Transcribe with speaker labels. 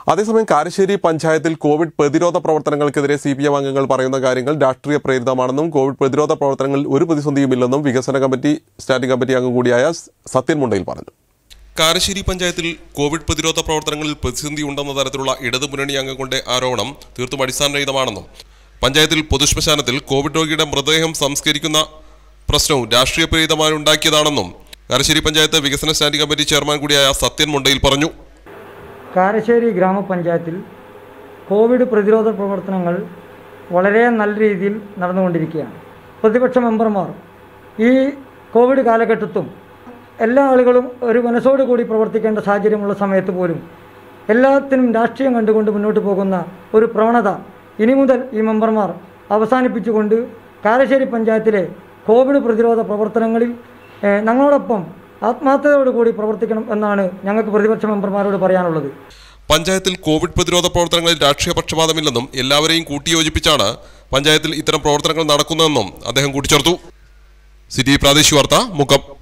Speaker 1: അതേസമയം കാരശ്ശേരി പഞ്ചായത്തിൽ കോവിഡ് പ്രതിരോധ പ്രവർത്തനങ്ങൾക്കെതിരെ സി പി എം അംഗങ്ങൾ പറയുന്ന കാര്യങ്ങൾ രാഷ്ട്രീയ പ്രേരിതമാണെന്നും കോവിഡ് പ്രതിരോധ പ്രവർത്തനങ്ങളിൽ ഒരു പ്രതിസന്ധിയുമില്ലെന്നും വികസന കമ്മിറ്റി സ്റ്റാൻഡിംഗ് കമ്മിറ്റി അംഗം കൂടിയായ സത്യൻ മുണ്ടയിൽ പറഞ്ഞു കാരശ്ശേരി പഞ്ചായത്തിൽ കോവിഡ് പ്രതിരോധ പ്രവർത്തനങ്ങളിൽ പ്രതിസന്ധി ഉണ്ടെന്ന തരത്തിലുള്ള ഇടതു മുന്നണി അംഗങ്ങളുടെ ആരോപണം തീർത്തും അടിസ്ഥാനരഹിതമാണെന്നും പഞ്ചായത്തിൽ പൊതുശ്മശാനത്തിൽ കോവിഡ് രോഗിയുടെ മൃതദേഹം സംസ്കരിക്കുന്ന പ്രശ്നവും രാഷ്ട്രീയ പ്രേരിതമായി ഉണ്ടാക്കിയതാണെന്നും കാരശ്ശേരി പഞ്ചായത്ത് വികസന സ്റ്റാൻഡിംഗ് കമ്മിറ്റി ചെയർമാൻ കൂടിയായ സത്യൻ മുണ്ടയിൽ പറഞ്ഞു
Speaker 2: കാരശ്ശേരി ഗ്രാമപഞ്ചായത്തിൽ കോവിഡ് പ്രതിരോധ പ്രവർത്തനങ്ങൾ വളരെ നല്ല രീതിയിൽ നടന്നുകൊണ്ടിരിക്കുകയാണ് പ്രതിപക്ഷ മെമ്പർമാർ ഈ കോവിഡ് കാലഘട്ടത്തും എല്ലാ ആളുകളും ഒരു മനസ്സോടുകൂടി പ്രവർത്തിക്കേണ്ട സാഹചര്യമുള്ള സമയത്ത് പോലും എല്ലാത്തിനും രാഷ്ട്രീയം കണ്ടുകൊണ്ട് മുന്നോട്ട് പോകുന്ന ഒരു പ്രവണത ഇനി മുതൽ ഈ മെമ്പർമാർ അവസാനിപ്പിച്ചുകൊണ്ട് കാരശ്ശേരി പഞ്ചായത്തിലെ കോവിഡ് പ്രതിരോധ പ്രവർത്തനങ്ങളിൽ ഏഹ്, ഞങ്ങളോടൊപ്പം ആത്മാർത്ഥതയോടുകൂടി പ്രവർത്തിക്കണം എന്നാണ് ഞങ്ങൾക്ക് പ്രതിപക്ഷ മെമ്പർമാരോട് പറയാനുള്ളത്
Speaker 1: പഞ്ചായത്തിൽ കോവിഡ് പ്രതിരോധ പ്രവർത്തനങ്ങളിൽ രാഷ്ട്രീയ പക്ഷപാതമില്ലെന്നും എല്ലാവരെയും കൂട്ടിയോജിപ്പിച്ചാണ് പഞ്ചായത്തിൽ ഇത്തരം പ്രവർത്തനങ്ങൾ നടക്കുന്നതെന്നും അദ്ദേഹം കൂട്ടിച്ചേർത്തു സിറ്റി പ്രാദേശിക വാർത്ത മുക്കം